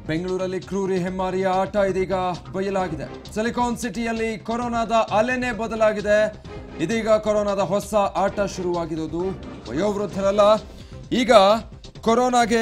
ಬೆಂಗಳೂರಲ್ಲಿ ಕ್ರೂರಿ ಹೆಮ್ಮಾರಿಯ ಆಟ ಇದೀಗ ಬಯಲಾಗಿದೆ ಸಿಲಿಕಾನ್ ಸಿಟಿಯಲ್ಲಿ ಕೊರೋನಾದ ಅಲೆನೇ ಬದಲಾಗಿದೆ ಇದೀಗ ಕೊರೋನಾದ ಹೊಸ ಆಟ ಶುರುವಾಗಿರೋದು ವಯೋವೃದ್ಧರಲ್ಲ ಈಗ ಕೊರೋನಾಗೆ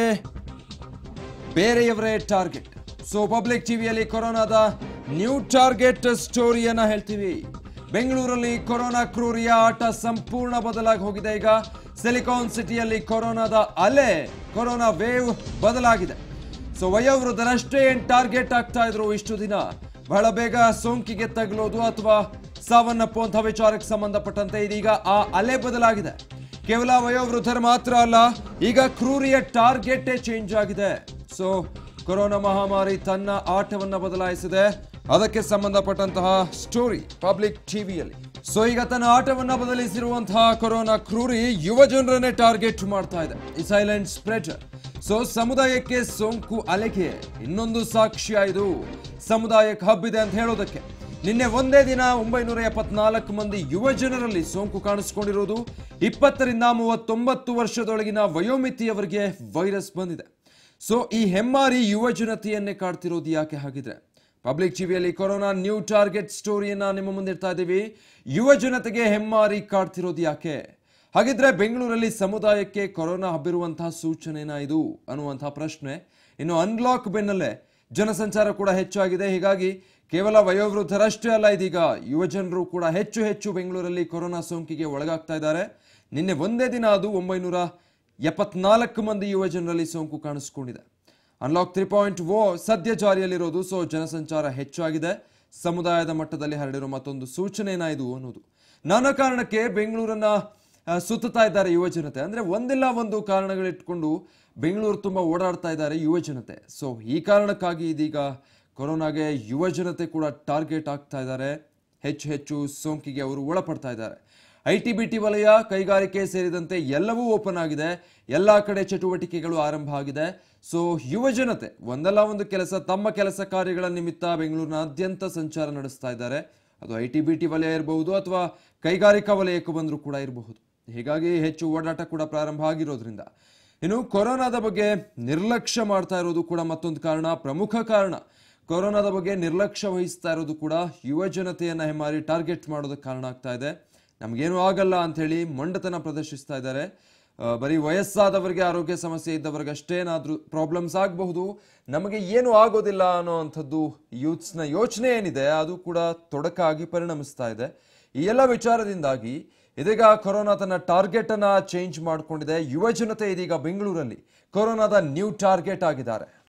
ಬೇರೆಯವರೇ ಟಾರ್ಗೆಟ್ ಸೊ ಪಬ್ಲಿಕ್ ಟಿವಿಯಲ್ಲಿ ಕೊರೋನಾದ ನ್ಯೂ ಟಾರ್ಗೆಟ್ ಸ್ಟೋರಿಯನ್ನ ಹೇಳ್ತೀವಿ ಬೆಂಗಳೂರಲ್ಲಿ ಕೊರೋನಾ ಕ್ರೂರಿಯ ಆಟ ಸಂಪೂರ್ಣ ಬದಲಾಗಿ ಹೋಗಿದೆ ಈಗ ಸಿಲಿಕಾನ್ ಸಿಟಿಯಲ್ಲಿ ಕೊರೋನಾದ ಅಲೆ ಕೊರೋನಾ ವೇವ್ ಬದಲಾಗಿದೆ ಸೊ ವಯೋವೃದ್ಧರಷ್ಟೇ ಏನ್ ಟಾರ್ಗೆಟ್ ಆಗ್ತಾ ಇದ್ರು ಇಷ್ಟು ದಿನ ಬಹಳ ಬೇಗ ಸೋಂಕಿಗೆ ತಗಲೋದು ಅಥವಾ ಸಾವನ್ನಪ್ಪುವಂತಹ ವಿಚಾರಕ್ಕೆ ಸಂಬಂಧಪಟ್ಟಂತೆ ಇದೀಗ ಆ ಅಲೆ ಬದಲಾಗಿದೆ ಕೇವಲ ವಯೋವೃದ್ಧರು ಮಾತ್ರ ಅಲ್ಲ ಈಗ ಕ್ರೂರಿಯ ಟಾರ್ಗೆಟ್ ಚೇಂಜ್ ಆಗಿದೆ ಸೊ ಕೊರೋನಾ ಮಹಾಮಾರಿ ತನ್ನ ಆಟವನ್ನ ಬದಲಾಯಿಸಿದೆ ಅದಕ್ಕೆ ಸಂಬಂಧಪಟ್ಟಂತಹ ಸ್ಟೋರಿ ಪಬ್ಲಿಕ್ ಟಿವಿಯಲ್ಲಿ ಸೊ ಈಗ ತನ್ನ ಆಟವನ್ನ ಬದಲಿಸಿರುವಂತಹ ಕೊರೋನಾ ಕ್ರೂರಿ ಯುವ ಜನರನ್ನೇ ಟಾರ್ಗೆಟ್ ಮಾಡ್ತಾ ಇದೆ ಈ ಸೈಲೆಂಟ್ ಸ್ಪ್ರೆಡರ್ ಸೊ ಸಮುದಾಯಕ್ಕೆ ಸೋಂಕು ಅಲೆಗೆ ಇನ್ನೊಂದು ಸಾಕ್ಷ್ಯ ಇದು ಸಮುದಾಯಕ್ಕೆ ಹಬ್ಬಿದೆ ಅಂತ ಹೇಳೋದಕ್ಕೆ ನಿನ್ನೆ ಒಂದೇ ದಿನ ಒಂಬೈನೂರ ಎಪ್ಪತ್ನಾಲ್ಕು ಮಂದಿ ಯುವ ಜನರಲ್ಲಿ ಸೋಂಕು ಕಾಣಿಸಿಕೊಂಡಿರುವುದು ಇಪ್ಪತ್ತರಿಂದ ಮೂವತ್ತೊಂಬತ್ತು ವರ್ಷದೊಳಗಿನ ವಯೋಮಿತಿಯವರಿಗೆ ವೈರಸ್ ಬಂದಿದೆ ಸೊ ಈ ಹೆಮ್ಮಾರಿ ಯುವ ಜನತೆಯನ್ನೇ ಕಾಡ್ತಿರೋದು ಯಾಕೆ ಹಾಗಿದ್ರೆ ಪಬ್ಲಿಕ್ ಟಿವಿಯಲ್ಲಿ ಕೊರೋನಾ ನ್ಯೂ ಟಾರ್ಗೆಟ್ ಸ್ಟೋರಿಯನ್ನ ನಿಮ್ಮ ಮುಂದೆ ಇಡ್ತಾ ಇದ್ದೀವಿ ಯುವ ಜನತೆಗೆ ಹೆಮ್ಮಾರಿ ಕಾಡ್ತಿರೋದು ಯಾಕೆ ಹಾಗಿದ್ರೆ ಬೆಂಗಳೂರಲ್ಲಿ ಸಮುದಾಯಕ್ಕೆ ಕೊರೋನಾ ಹಬ್ಬಿರುವಂತಹ ಸೂಚನೆನಾ ಇದು ಅನ್ನುವಂತಹ ಪ್ರಶ್ನೆ ಇನ್ನು ಅನ್ಲಾಕ್ ಬೆನ್ನಲ್ಲೇ ಜನಸಂಚಾರ ಕೂಡ ಹೆಚ್ಚಾಗಿದೆ ಹೀಗಾಗಿ ಕೇವಲ ವಯೋವೃದ್ಧರಷ್ಟೇ ಅಲ್ಲ ಇದೀಗ ಯುವ ಜನರು ಕೂಡ ಹೆಚ್ಚು ಹೆಚ್ಚು ಬೆಂಗಳೂರಲ್ಲಿ ಕೊರೋನಾ ಸೋಂಕಿಗೆ ಒಳಗಾಗ್ತಾ ಇದ್ದಾರೆ ನಿನ್ನೆ ಒಂದೇ ದಿನ ಅದು ಒಂಬೈನೂರ ಎಪ್ಪತ್ನಾಲ್ಕು ಮಂದಿ ಯುವ ಜನರಲ್ಲಿ ಸೋಂಕು ಕಾಣಿಸ್ಕೊಂಡಿದೆ ಅನ್ಲಾಕ್ ತ್ರೀ ಪಾಯಿಂಟ್ ಓ ಸದ್ಯ ಜಾರಿಯಲ್ಲಿರೋದು ಸೊ ಜನಸಂಚಾರ ಹೆಚ್ಚಾಗಿದೆ ಸಮುದಾಯದ ಮಟ್ಟದಲ್ಲಿ ಹರಡಿರೋ ಮತ್ತೊಂದು ಸೂಚನೆನಾ ಇದು ಅನ್ನೋದು ನಾನಾ ಕಾರಣಕ್ಕೆ ಬೆಂಗಳೂರನ್ನ ಆ, ಸುತ್ತುತ್ತಾ ಇದ್ದಾರೆ ಯುವ ಜನತೆ ಅಂದ್ರೆ ಒಂದಿಲ್ಲ ಒಂದು ಕಾರಣಗಳಿಟ್ಕೊಂಡು ಬೆಂಗಳೂರು ತುಂಬ ಓಡಾಡ್ತಾ ಇದ್ದಾರೆ ಯುವ ಜನತೆ ಸೊ ಈ ಕಾರಣಕ್ಕಾಗಿ ಇದೀಗ ಕೊರೋನಾಗೆ ಯುವ ಜನತೆ ಕೂಡ ಟಾರ್ಗೆಟ್ ಆಗ್ತಾ ಇದ್ದಾರೆ ಹೆಚ್ಚು ಹೆಚ್ಚು ಸೋಂಕಿಗೆ ಅವರು ಒಳಪಡ್ತಾ ಇದ್ದಾರೆ ಐ ಟಿ ಬಿ ಟಿ ವಲಯ ಕೈಗಾರಿಕೆ ಸೇರಿದಂತೆ ಎಲ್ಲವೂ ಓಪನ್ ಆಗಿದೆ ಎಲ್ಲ ಕಡೆ ಚಟುವಟಿಕೆಗಳು ಆರಂಭ ಆಗಿದೆ ಸೊ ಯುವ ಜನತೆ ಒಂದಲ್ಲ ಒಂದು ಕೆಲಸ ತಮ್ಮ ಕೆಲಸ ಕಾರ್ಯಗಳ ನಿಮಿತ್ತ ಬೆಂಗಳೂರಿನಾದ್ಯಂತ ಸಂಚಾರ ನಡೆಸ್ತಾ ಇದ್ದಾರೆ ಅದು ಐ ಟಿ ಬಿ ಟಿ ವಲಯ ಇರಬಹುದು ಅಥವಾ ಕೈಗಾರಿಕಾ ವಲಯಕ್ಕೆ ಬಂದರೂ ಕೂಡ ಇರಬಹುದು ಹೀಗಾಗಿ ಹೆಚ್ಚು ಓಡಾಟ ಕೂಡ ಪ್ರಾರಂಭ ಆಗಿರೋದ್ರಿಂದ ಇನ್ನು ಕೊರೋನಾದ ಬಗ್ಗೆ ನಿರ್ಲಕ್ಷ್ಯ ಮಾಡ್ತಾ ಇರೋದು ಕೂಡ ಮತ್ತೊಂದು ಕಾರಣ ಪ್ರಮುಖ ಕಾರಣ ಕೊರೋನಾದ ಬಗ್ಗೆ ನಿರ್ಲಕ್ಷ್ಯ ವಹಿಸ್ತಾ ಇರೋದು ಕೂಡ ಯುವ ಜನತೆಯನ್ನ ಹೆಮ್ಮಾರಿ ಟಾರ್ಗೆಟ್ ಮಾಡೋದಕ್ಕೆ ಕಾರಣ ಆಗ್ತಾ ಇದೆ ನಮಗೇನು ಆಗಲ್ಲ ಅಂತ ಹೇಳಿ ಮೊಂಡತನ ಪ್ರದರ್ಶಿಸ್ತಾ ಇದ್ದಾರೆ ಆ, ಬರೀ ವಯಸ್ಸಾದವರಿಗೆ ಆರೋಗ್ಯ ಸಮಸ್ಯೆ ಇದ್ದವರಿಗೆ ಅಷ್ಟೇನಾದ್ರೂ ಪ್ರಾಬ್ಲಮ್ಸ್ ಆಗಬಹುದು ನಮಗೆ ಏನು ಆಗೋದಿಲ್ಲ ಅನ್ನೋ ಅಂಥದ್ದು ಯೂತ್ಸ್ನ ಯೋಚನೆ ಏನಿದೆ ಅದು ಕೂಡ ತೊಡಕಾಗಿ ಪರಿಣಮಿಸ್ತಾ ಇದೆ ಈ ಎಲ್ಲ ವಿಚಾರದಿಂದಾಗಿ ಇದೀಗ ಕೊರೋನಾ ತನ್ನ ಟಾರ್ಗೆಟ್ ಅನ್ನ ಚೇಂಜ್ ಮಾಡಿಕೊಂಡಿದೆ ಯುವ ಜನತೆ ಇದೀಗ ಬೆಂಗಳೂರಲ್ಲಿ ಕೊರೋನಾದ ನ್ಯೂ ಟಾರ್ಗೆಟ್ ಆಗಿದ್ದಾರೆ